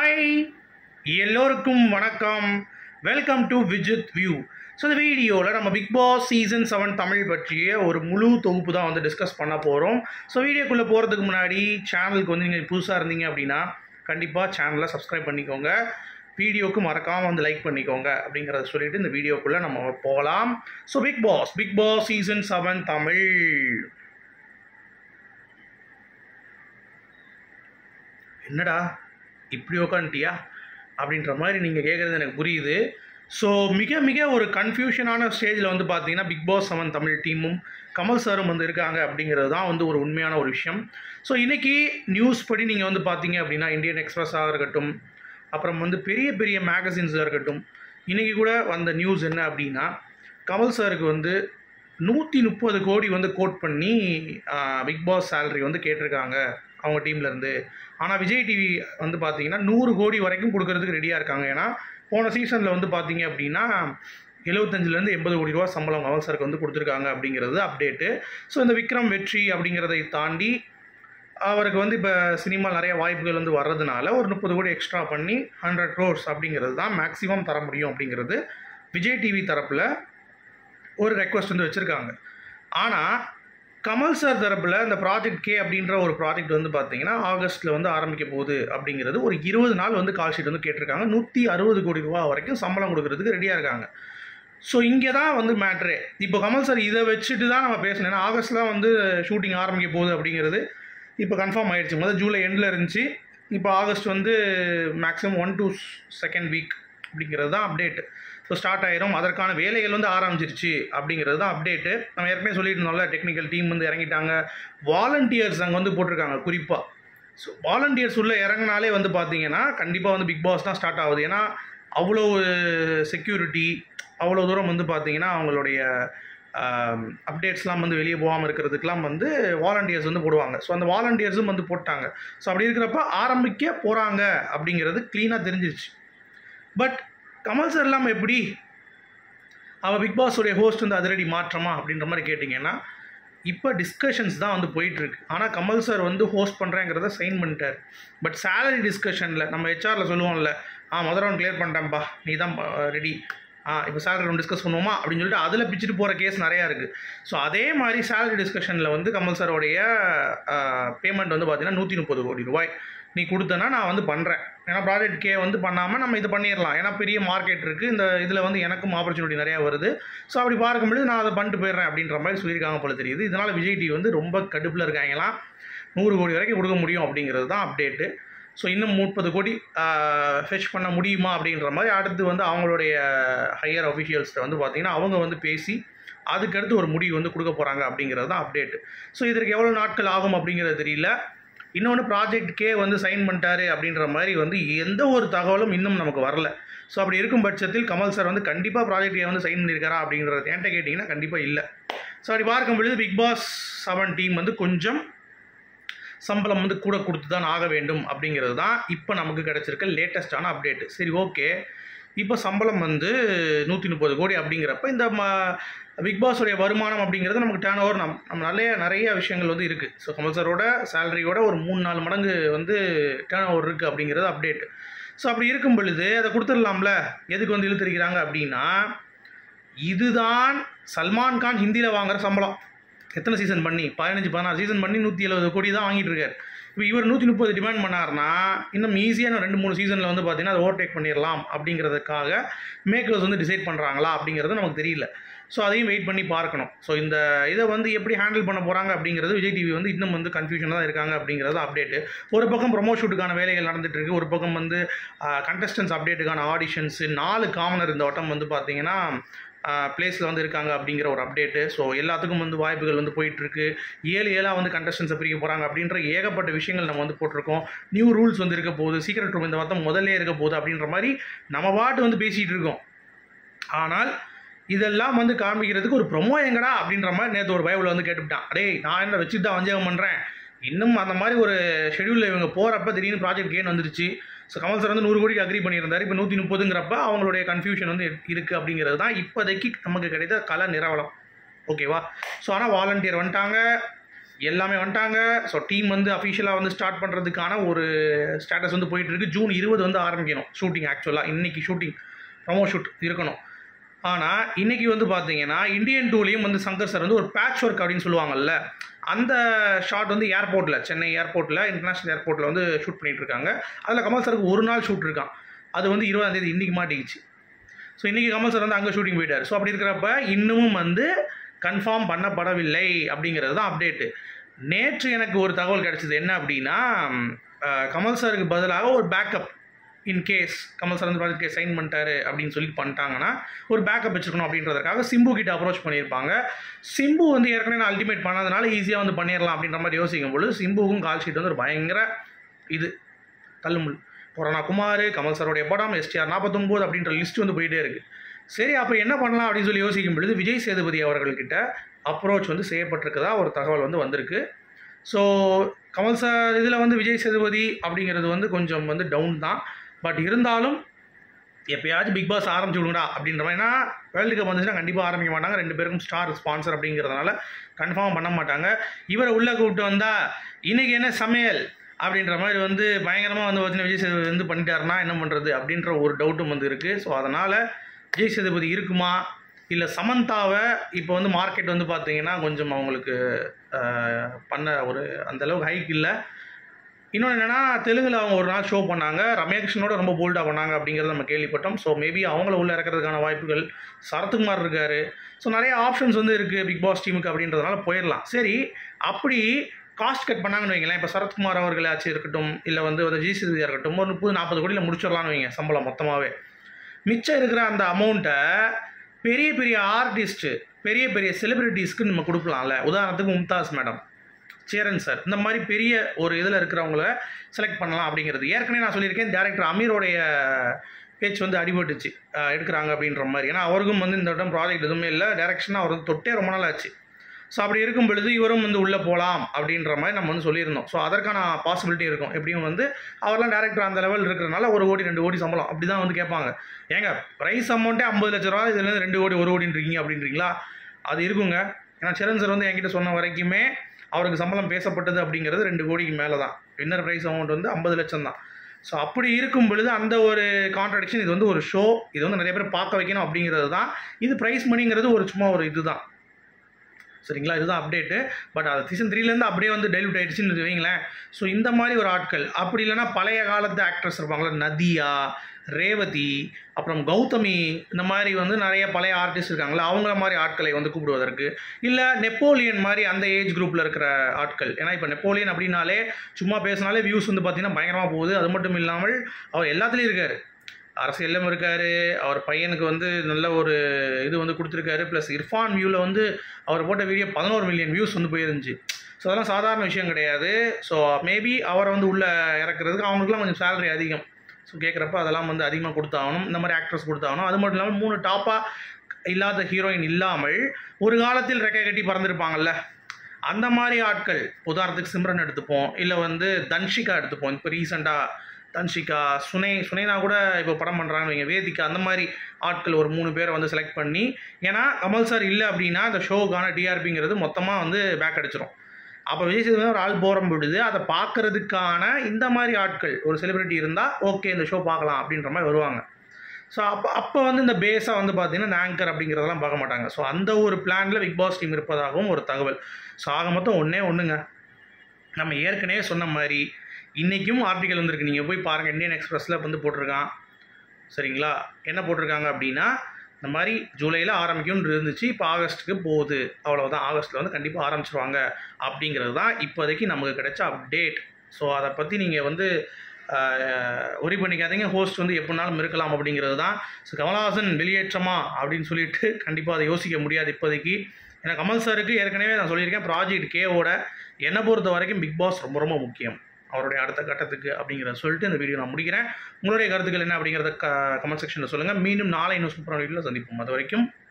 hi எல்லோருக்கும் வணக்கம் welcome to Vijith view so இந்த வீடியோவில் நம்ம Bigg Boss season seven Tamil பற்றிய ஒரு முழு தொகுப்பு தான் வந்து டிஸ்கஸ் பண்ண போகிறோம் ஸோ வீடியோக்குள்ளே போகிறதுக்கு முன்னாடி சேனலுக்கு வந்து நீங்கள் புதுசாக இருந்தீங்க அப்படின்னா கண்டிப்பாக சேனலை சப்ஸ்கிரைப் பண்ணிக்கோங்க வீடியோக்கு மறக்காமல் வந்து லைக் பண்ணிக்கோங்க அப்படிங்கிறத சொல்லிட்டு இந்த வீடியோக்குள்ளே நம்ம போகலாம் so Bigg Boss Bigg Boss season seven Tamil என்னடா இப்படி உக்காந்துட்டியா அப்படின்ற மாதிரி நீங்கள் கேட்குறது எனக்கு புரியுது ஸோ மிக மிக ஒரு கன்ஃபியூஷனான ஸ்டேஜில் வந்து பார்த்தீங்கன்னா பிக் பாஸ் செவன் தமிழ் டீமும் கமல் சாரும் வந்து இருக்காங்க அப்படிங்கிறது தான் வந்து ஒரு உண்மையான ஒரு விஷயம் ஸோ இன்றைக்கி நியூஸ் படி நீங்கள் வந்து பார்த்தீங்க அப்படின்னா இந்தியன் எக்ஸ்பிரஸாக இருக்கட்டும் அப்புறம் வந்து பெரிய பெரிய மேகசின்ஸாக இருக்கட்டும் இன்றைக்கி கூட வந்த நியூஸ் என்ன அப்படின்னா கமல் சாருக்கு வந்து நூற்றி முப்பது கோடி வந்து கோட் பண்ணி பிக் பாஸ் சேலரி வந்து கேட்டிருக்காங்க அவங்க டீம்லேருந்து ஆனால் விஜய் டிவி வந்து பார்த்தீங்கன்னா நூறு கோடி வரைக்கும் கொடுக்கறதுக்கு ரெடியாக இருக்காங்க ஏன்னா போன சீசனில் வந்து பார்த்தீங்க அப்படின்னா எழுபத்தஞ்சிலேருந்து எண்பது கோடி ரூபா சம்பளம் கமல் சாருக்கு வந்து கொடுத்துருக்காங்க அப்படிங்கிறது அப்டேட்டு ஸோ இந்த விக்ரம் வெற்றி அப்படிங்கிறதை தாண்டி அவருக்கு வந்து இப்போ சினிமா நிறைய வாய்ப்புகள் வந்து வர்றதுனால ஒரு முப்பது கோடி எக்ஸ்ட்ரா பண்ணி ஹண்ட்ரட் க்ரோர்ஸ் அப்படிங்கிறது தான் மேக்ஸிமம் தர முடியும் அப்படிங்கிறது விஜய் டிவி தரப்பில் ஒரு ரெக்வஸ்ட் வந்து வச்சுருக்காங்க ஆனால் கமல் சார் தரப்பில் இந்த ப்ராஜெக்ட் கே அப்படின்ற ஒரு ப்ராஜெக்ட் வந்து பார்த்தீங்கன்னா ஆகஸ்ட்டில் வந்து ஆரம்பிக்க போகுது அப்படிங்கிறது ஒரு இருபது நாள் வந்து கால் ஷீட் வந்து கேட்டிருக்காங்க நூற்றி அறுபது கோடி ரூபா வரைக்கும் சம்பளம் கொடுக்கறதுக்கு ரெடியாக இருக்காங்க ஸோ இங்கே தான் வந்து மேட்ரு இப்போ கமல் சார் இதை வச்சுட்டு தான் நம்ம பேசணும் ஏன்னா ஆகஸ்ட்டில் தான் வந்து ஷூட்டிங் ஆரம்பிக்க போகுது அப்படிங்கிறது இப்போ கன்ஃபார்ம் ஆயிடுச்சு முதல் ஜூலை எண்டில் இருந்துச்சு இப்போ ஆகஸ்ட் வந்து maximum one two second week அப்படிங்கிறது தான் அப்டேட்டு ஸோ ஸ்டார்ட் ஆயிரும் அதற்கான வேலைகள் வந்து ஆரம்பிச்சிருச்சு அப்படிங்கிறது தான் அப்டேட்டு நம்ம ஏற்கனவே சொல்லிட்டு இருந்தோம்ல டெக்னிக்கல் டீம் வந்து இறங்கிட்டாங்க வாலண்டியர்ஸ் அங்கே வந்து போட்டிருக்காங்க குறிப்பாக ஸோ வாலண்டியர்ஸ் உள்ளே இறங்கினாலே வந்து பார்த்தீங்கன்னா கண்டிப்பாக வந்து பிக் பாஸ் தான் ஸ்டார்ட் ஆகுது ஏன்னா அவ்வளோ செக்யூரிட்டி அவ்வளோ தூரம் வந்து பார்த்தீங்கன்னா அவங்களுடைய அப்டேட்ஸ்லாம் வந்து வெளியே போகாமல் இருக்கிறதுக்கெலாம் வந்து வாலண்டியர்ஸ் வந்து போடுவாங்க ஸோ அந்த வாலண்டியர்ஸும் வந்து போட்டாங்க ஸோ அப்படி இருக்கிறப்ப ஆரம்பிக்க போகிறாங்க அப்படிங்கிறது க்ளீனாக தெரிஞ்சிருச்சு பட் கமல் சார் இல்லாமல் எப்படி அவள் பிக் பாஸுடைய ஹோஸ்ட் வந்து அதிரடி மாற்றமா அப்படின்ற மாதிரி கேட்டிங்கன்னா இப்போ டிஸ்கஷன்ஸ் தான் வந்து போயிட்டுருக்கு ஆனால் கமல் சார் வந்து ஹோஸ்ட் பண்ணுறேங்கிறத சைன் பண்ணிட்டார் பட் சேலரி டிஸ்கஷனில் நம்ம ஹெச்ஆரில் சொல்லுவோம்ல ஆ முதல் ரவுண்ட் கிளியர் பண்ணிட்டேன்ப்பா நீ தான் ரெடி ஆ இப்போ சேலரி ரவுண்ட் டிஸ்கஸ் பண்ணுவோமா அப்படின்னு சொல்லிட்டு அதில் பிச்சுட்டு போகிற கேஸ் நிறையா இருக்குது ஸோ அதே மாதிரி சேலரி டிஸ்கஷனில் வந்து கமல் சாரோடைய பேமெண்ட் வந்து பார்த்தீங்கன்னா நூற்றி முப்பது கோடி ரூபாய் நீ கொடுத்தனா நான் வந்து பண்ணுறேன் ஏன்னா ப்ராஜெக்ட் கே வந்து பண்ணாமல் நம்ம இது பண்ணிடலாம் ஏன்னா பெரிய மார்க்கெட் இருக்குது இந்த இதில் வந்து எனக்கும் ஆப்பர்ச்சுனிட்டி நிறையா வருது ஸோ அப்படி பார்க்கும்பொழுது நான் அதை பண்ணிட்டு போயிடுறேன் அப்படின்ற மாதிரி சொல்லியிருக்காங்க போல தெரியுது இதனால் விஜய் டிவி வந்து ரொம்ப கடுப்பில் இருக்காங்களாம் நூறு கோடி வரைக்கும் கொடுக்க முடியும் அப்படிங்கிறது தான் அப்டேட்டு ஸோ இன்னும் முப்பது கோடி ஃபெச் பண்ண முடியுமா அப்படின்ற மாதிரி அடுத்து வந்து அவங்களுடைய ஹையர் அஃபிஷியல்ஸ்கிட்ட வந்து பார்த்திங்கன்னா அவங்க வந்து பேசி அதுக்கடுத்து ஒரு முடிவு வந்து கொடுக்க போகிறாங்க அப்படிங்கிறது தான் அப்டேட்டு ஸோ இதற்கு எவ்வளோ நாட்கள் ஆகும் அப்படிங்கிறது தெரியல இன்னொன்று ப்ராஜெக்ட் கே வந்து சைன் பண்ணிட்டாரு அப்படின்ற மாதிரி வந்து எந்த ஒரு தகவலும் இன்னும் நமக்கு வரல ஸோ அப்படி இருக்கும் பட்சத்தில் கமல் சார் வந்து கண்டிப்பாக ப்ராஜெக்ட் கே வந்து சைன் பண்ணியிருக்காரா அப்படிங்கிறது என்கிட்ட கேட்டிங்கன்னா கண்டிப்பாக இல்லை ஸோ அப்படி பார்க்கும் பொழுது பிக் பாஸ் செவன் டீம் வந்து கொஞ்சம் சம்பளம் வந்து கூட கொடுத்து தான் ஆக வேண்டும் அப்படிங்கிறது தான் இப்போ நமக்கு கிடச்சிருக்க லேட்டஸ்டான அப்டேட்டு சரி ஓகே இப்போ சம்பளம் வந்து நூற்றி முப்பது கோடி அப்படிங்கிறப்ப இந்த ம பிக் பாஸுடைய வருமானம் அப்படிங்கிறது நமக்கு டேர்ன் ஓவர் நம் நம்ம நிறைய நிறைய விஷயங்கள் வந்து இருக்குது ஸோ கமல் சாரோட சேலரியோட ஒரு மூணு நாலு மடங்கு வந்து டேர்ன் ஓவர் இருக்குது அப்படிங்கிறது அப்டேட் ஸோ அப்படி இருக்கும் பொழுது அதை கொடுத்துடலாம்ல எதுக்கு வந்து இழுத்துருக்கிறாங்க அப்படின்னா இதுதான் சல்மான் கான் ஹிந்தியில் வாங்குகிற சம்பளம் எத்தனை சீசன் பண்ணி பதினஞ்சு பதினாறு சீசன் பண்ணி நூற்றி எழுபது கோடி தான் வாங்கிட்டு இருக்காரு இப்போ இவர் நூற்றி முப்பது டிமாண்ட் பண்ணார்னா இன்னும் ஈஸியான ரெண்டு மூணு சீசனில் வந்து பார்த்தீங்கன்னா அதை ஓவர்டேக் பண்ணிடலாம் அப்படிங்கிறதுக்காக மேக்கர்ஸ் வந்து டிசைட் பண்ணுறாங்களா அப்படிங்கிறது நமக்கு தெரியல ஸோ அதையும் வெயிட் பண்ணி பார்க்கணும் ஸோ இந்த இதை வந்து எப்படி ஹேண்டில் பண்ண போகிறாங்க அப்படிங்கிறது விஜய் டிவி வந்து இன்னும் வந்து கன்ஃபியூஷனாக தான் இருக்காங்க அப்படிங்கிறது அப்டேட்டு ஒரு பக்கம் ப்ரொமோ ஷூட்டுக்கான வேலைகள் நடந்துட்டு இருக்கு ஒரு பக்கம் வந்து கண்டஸ்டன்ஸ் அப்டேட்டுக்கான ஆடிஷன்ஸு நாலு காமனர் இந்த வட்டம் வந்து பார்த்தீங்கன்னா பிளேஸில் வந்து இருக்காங்க அப்படிங்கிற ஒரு அப்டேட்டு ஸோ எல்லாத்துக்கும் வந்து வாய்ப்புகள் வந்து போயிட்டுருக்கு ஏழு ஏழாக வந்து கண்டஸ்டன்ஸை பிரிக்க போகிறாங்க அப்படின்ற ஏகப்பட்ட விஷயங்கள் நம்ம வந்து போட்டிருக்கோம் நியூ ரூல்ஸ் வந்து இருக்க போகுது சீக்கிரட் ரூம் இந்த வட்டம் முதல்ல இருக்க போகுது அப்படின்ற மாதிரி நம்ம பாட்டு வந்து பேசிகிட்டு இருக்கோம் ஆனால் இதெல்லாம் வந்து காமிக்கிறதுக்கு ஒரு ப்ரொமோ எங்கடா அப்படின்ற மாதிரி நேற்று ஒரு பைபிள் வந்து கேட்டுவிட்டான் அடே நான் என்ன வச்சு தான் வஞ்சகம் பண்ணுறேன் இன்னும் அந்த மாதிரி ஒரு ஷெடியூலில் இவங்க போகிறப்ப திடீர்னு ப்ராஜெக்ட் கேன் வந்துருச்சு ஸோ கமல் சார் வந்து நூறு கோடிக்கு அக்ரி பண்ணியிருந்தார் இப்போ நூற்றி முப்பதுங்கிறப்ப அவங்களுடைய கன்ஃபியூஷன் வந்து இருக்குது அப்படிங்கிறது தான் இப்போதைக்கு நமக்கு கிடைத்த கல நிறவலம் ஓகேவா ஸோ ஆனால் வாலண்டியர் வந்துட்டாங்க எல்லாமே வந்துட்டாங்க ஸோ டீம் வந்து அஃபிஷியலாக வந்து ஸ்டார்ட் பண்ணுறதுக்கான ஒரு ஸ்டேட்டஸ் வந்து போயிட்டு இருக்கு ஜூன் இருபது வந்து ஆரம்பிக்கணும் ஷூட்டிங் ஆக்சுவலாக இன்னைக்கு ஷூட்டிங் ப்ரமோ ஷூட் இருக்கணும் ஆனால் இன்னைக்கு வந்து பார்த்தீங்கன்னா இந்தியன் டூலையும் வந்து சங்கர் சார் வந்து ஒரு பேட்ச் ஒர்க் அப்படின்னு சொல்லுவாங்கல்ல அந்த ஷாட் வந்து ஏர்போர்ட்டில் சென்னை ஏர்போர்ட்டில் இன்டர்நேஷனல் ஏர்போர்ட்டில் வந்து ஷூட் பண்ணிட்டு இருக்காங்க அதில் கமல் சாருக்கு ஒரு நாள் ஷூட் இருக்கான் அது வந்து இருபதாம் தேதி இன்னைக்கு மாட்டிக்கிச்சு ஸோ இன்றைக்கி கமல் சார் வந்து அங்கே ஷூட்டிங் போயிட்டார் ஸோ அப்படி இருக்கிறப்ப இன்னமும் வந்து கன்ஃபார்ம் பண்ணப்படவில்லை அப்படிங்கிறது தான் அப்டேட்டு நேற்று எனக்கு ஒரு தகவல் கிடைச்சது என்ன அப்படின்னா அஹ், கமல் சாருக்கு பதிலாக ஒரு backup in case Kamal sir வந்து ப்ராஜெக்ட் சைன் பண்ணிட்டாரு அப்படின்னு சொல்லி பண்ணிட்டாங்கன்னா ஒரு பேக்கப் வச்சுக்கணும் அப்படின்றதுக்காக சிம்பு கிட்ட அப்ரோச் பண்ணியிருப்பாங்க சிம்பு வந்து ஏற்கனவே நான் அல்டிமேட் பண்ணதுனால ஈஸியாக வந்து பண்ணிடலாம் அப்படின்ற மாதிரி யோசிக்கும் பொழுது சிம்புவும் கால் ஷீட் வந்து ஒரு பயங்கர இது தள்ளுமுள் கொரோனா குமார் கமல் சாரோடைய படம் எஸ்டிஆர் நாற்பத்தொம்போது அப்படின்ற லிஸ்ட் வந்து போயிட்டே இருக்கு சரி அப்போ என்ன பண்ணலாம் அப்படின்னு சொல்லி யோசிக்கும் பொழுது விஜய் சேதுபதி அவர்கள்கிட்ட அப்ரோச் வந்து செய்யப்பட்டிருக்கதா ஒரு தகவல் வந்து வந்திருக்கு ஸோ கமல் சார் இதில் வந்து விஜய் சேதுபதி அப்படிங்கிறது வந்து கொஞ்சம் வந்து டவுன் தான் பட் இருந்தாலும் எப்பயாச்சும் பிக் பாஸ் ஆரம்பிச்சு விடுங்கடா அப்படின்ற மாதிரி ஏன்னா வேர்ல்டு கப் வந்துச்சுன்னா கண்டிப்பாக ஆரம்பிக்க மாட்டாங்க ரெண்டு பேருக்கும் ஸ்டார் ஸ்பான்சர் அப்படிங்கிறதுனால கன்ஃபார்ம் பண்ண மாட்டாங்க இவரை உள்ளே கூப்பிட்டு வந்தால் இன்னைக்கு என்ன சமையல் அப்படின்ற மாதிரி வந்து பயங்கரமாக வந்து பார்த்தீங்கன்னா விஜய் சேதுபதி வந்து பண்ணிட்டாருன்னா என்ன பண்ணுறது அப்படின்ற ஒரு டவுட்டும் வந்து இருக்குது ஸோ அதனால் விஜய் சேதுபதி இருக்குமா இல்லை சமந்தாவை இப்போ வந்து மார்க்கெட் வந்து பார்த்தீங்கன்னா கொஞ்சம் அவங்களுக்கு ஆஹ், பண்ண ஒரு அந்த அளவுக்கு ஹைக் இல்லை இன்னொன்று என்னென்னா தெலுங்கில் அவங்க ஒரு நாள் ஷோ பண்ணாங்க ரம்யா கிருஷ்ணனோட ரொம்ப போல்டாக பண்ணாங்க அப்படிங்கிறத நம்ம கேள்விப்பட்டோம் ஸோ மேபி அவங்கள உள்ள இறக்கிறதுக்கான வாய்ப்புகள் சரத்குமார் இருக்காரு ஸோ நிறைய ஆப்ஷன்ஸ் வந்து இருக்குது பிக் பாஸ் டீமுக்கு அப்படின்றதுனால போயிடலாம் சரி அப்படி காஸ்ட் கட் பண்ணாங்கன்னு வைங்களேன் இப்போ சரத்குமார் அவர்களாச்சும் இருக்கட்டும் இல்லை வந்து ஒரு ஜி சேதுபதியாக இருக்கட்டும் ஒரு முப்பது நாற்பது கோடியில் முடிச்சிடலாம்னு வைங்க சம்பளம் மொத்தமாகவே மிச்சம் இருக்கிற அந்த அமௌண்ட்டை பெரிய பெரிய ஆர்டிஸ்ட்டு பெரிய பெரிய செலிபிரிட்டிஸ்க்கு நம்ம கொடுக்கலாம்ல உதாரணத்துக்கு மும்தாஸ் மேடம் சேரன் சார் இந்த மாதிரி பெரிய ஒரு இதில் இருக்கிறவங்கள செலக்ட் பண்ணலாம் அப்படிங்கிறது ஏற்கனவே நான் சொல்லியிருக்கேன் டேரக்டர் அமீரோடைய பேச்சு வந்து அடிபட்டுச்சு அஹ் எடுக்கிறாங்க அப்படின்ற மாதிரி ஏன்னா அவருக்கும் வந்து இந்த வட்டம் ப்ராஜெக்ட் எதுவுமே இல்லை டேரக்ஷனாக அவர் வந்து தொட்டே ரொம்ப நாள் ஆச்சு ஸோ அப்படி இருக்கும் பொழுது இவரும் வந்து உள்ளே போகலாம் அப்படின்ற மாதிரி நம்ம வந்து சொல்லியிருந்தோம் ஸோ அதற்கான பாசிபிலிட்டி இருக்கும் எப்படியும் வந்து அவர்லாம் டேரக்டர் அந்த லெவல் இருக்கிறனால ஒரு கோடி ரெண்டு கோடி சம்பளம் அப்படி தான் வந்து கேட்பாங்க ஏங்க ப்ரைஸ் அமௌண்ட்டே ஐம்பது லட்ச ரூபா இதுலேருந்து ரெண்டு கோடி ஒரு கோடின்றீங்க அப்படின்றீங்களா அது இருக்குங்க ஏன்னா சரண் சார் வந்து என்கிட்ட சொன்ன வரைக்குமே அவருக்கு சம்பளம் பேசப்பட்டது அப்படிங்கிறது ரெண்டு கோடிக்கு மேலே தான் வின்னர் ப்ரைஸ் அமௌண்ட் வந்து ஐம்பது லட்சம் தான் ஸோ அப்படி இருக்கும் பொழுது அந்த ஒரு கான்ட்ரடிக்ஷன் இது வந்து ஒரு ஷோ இது வந்து நிறைய பேர் பார்க்க வைக்கணும் அப்படிங்கிறது தான் இது ப்ரைஸ் மணிங்கிறது ஒரு சும்மா ஒரு இதுதான் சரிங்களா இதுதான் அப்டேட்டு பட் அது சீசன் த்ரீலேருந்து அப்படியே வந்து டைல்யூட் ஆயிடுச்சுன்னு வைங்களேன் ஸோ இந்த மாதிரி ஒரு ஆட்கள் அப்படி இல்லைன்னா பழைய காலத்து ஆக்ட்ரஸ் இருப்பாங்களா நதியா ரேவதி அப்புறம் கௌதமி இந்த மாதிரி வந்து நிறைய பழைய ஆர்டிஸ்ட் இருக்காங்களா அவங்கள மாதிரி ஆட்களை வந்து கூப்பிடுவதற்கு இல்லை நெப்போலியன் மாதிரி அந்த ஏஜ் குரூப்பில் இருக்கிற ஆட்கள் ஏன்னா இப்போ நெப்போலியன் அப்படின்னாலே சும்மா பேசினாலே வியூஸ் வந்து பார்த்தீங்கன்னா பயங்கரமாக போகுது அது மட்டும் இல்லாமல் அவர் எல்லாத்துலேயும் இருக்கார் அரசியலும் இருக்கார் அவர் பையனுக்கு வந்து நல்ல ஒரு இது வந்து கொடுத்துருக்காரு ப்ளஸ் இர்ஃபான் வியூவில் வந்து அவர் போட்ட வீடியோ பதினோரு மில்லியன் வியூஸ் வந்து போயிருந்துச்சு ஸோ அதெல்லாம் சாதாரண விஷயம் கிடையாது ஸோ மேபி அவரை வந்து உள்ளே இறக்குறதுக்கு அவங்களுக்குலாம் கொஞ்சம் சேலரி அதிகம் ஸோ கேட்குறப்ப அதெல்லாம் வந்து அதிகமாக கொடுத்தாகணும் இந்த மாதிரி ஆக்ட்ரஸ் கொடுத்தாகணும் அது மட்டும் இல்லாமல் மூணு டாப்பாக இல்லாத ஹீரோயின் இல்லாமல் ஒரு காலத்தில் ரெக்கை கட்டி பறந்துருப்பாங்கல்ல அந்த மாதிரி ஆட்கள் உதாரணத்துக்கு சிம்ரன் எடுத்துப்போம் இல்லை வந்து தன்ஷிகா எடுத்துப்போம் இப்போ ரீசெண்டாக தன்ஷிகா சுனை சுனைனா கூட இப்போ படம் பண்ணுறாங்க வைங்க வேதிகா அந்த மாதிரி ஆட்கள் ஒரு மூணு பேரை வந்து செலக்ட் பண்ணி ஏன்னா கமல் சார் இல்லை அப்படின்னா அந்த ஷோவுக்கான டிஆர்பிங்கிறது மொத்தமாக வந்து பேக் அடிச்சிடும் அப்போ விஜய் சேதுபதி ஒரு ஆள் போகிற பொழுது அதை பார்க்கறதுக்கான இந்த மாதிரி ஆட்கள் ஒரு செலிபிரிட்டி இருந்தால் ஓகே இந்த ஷோ பார்க்கலாம் அப்படின்ற மாதிரி வருவாங்க ஸோ அப்போ அப்போ வந்து இந்த பேஸாக வந்து பார்த்தீங்கன்னா இந்த ஆங்கர் அப்படிங்கிறதெல்லாம் பார்க்க மாட்டாங்க ஸோ அந்த ஒரு பிளானில் பிக் பாஸ் டீம் இருப்பதாகவும் ஒரு தகவல் ஸோ ஆக மொத்தம் ஒன்றே ஒன்றுங்க நம்ம ஏற்கனவே சொன்ன மாதிரி இன்றைக்கும் ஆர்டிக்கல் வந்திருக்கு நீங்கள் போய் பாருங்கள் இந்தியன் எக்ஸ்பிரஸில் வந்து போட்டிருக்கான் சரிங்களா என்ன போட்டிருக்காங்க அப்படின்னா இந்த மாதிரி ஜூலையில் ஆரம்பிக்கும்னு இருந்துச்சு இப்போ ஆகஸ்ட்டுக்கு போகுது அவ்வளோதான் ஆகஸ்ட்டில் வந்து கண்டிப்பாக ஆரம்பிச்சிருவாங்க அப்படிங்கிறது தான் இப்போதைக்கு நமக்கு கிடைச்ச அப்டேட் ஸோ அதை பற்றி நீங்கள் வந்து ஒரி பண்ணிக்காதீங்க ஹோஸ்ட் வந்து எப்படினாலும் இருக்கலாம் அப்படிங்கிறது தான் ஸோ கமலஹாசன் வெளியேற்றமா அப்படின்னு சொல்லிட்டு கண்டிப்பாக அதை யோசிக்க முடியாது இப்போதைக்கு ஏன்னா கமல் சாருக்கு ஏற்கனவே நான் சொல்லியிருக்கேன் ப்ராஜெக்ட் கேவோட என்னை பொறுத்த வரைக்கும் பிக் பாஸ் ரொம்ப ரொம்ப முக்கியம் அவருடைய அடுத்த கட்டத்துக்கு அப்படிங்கிறத சொல்லிட்டு இந்த வீடியோ நான் முடிக்கிறேன் உங்களுடைய கருத்துக்கள் என்ன அப்படிங்கிறத க கமெண்ட் செக்ஷனில் சொல்லுங்கள் மீண்டும் நாளை இன்னும் சூப்பரான வீடியோவில் சந்திப்போம் அது வரைக்கும்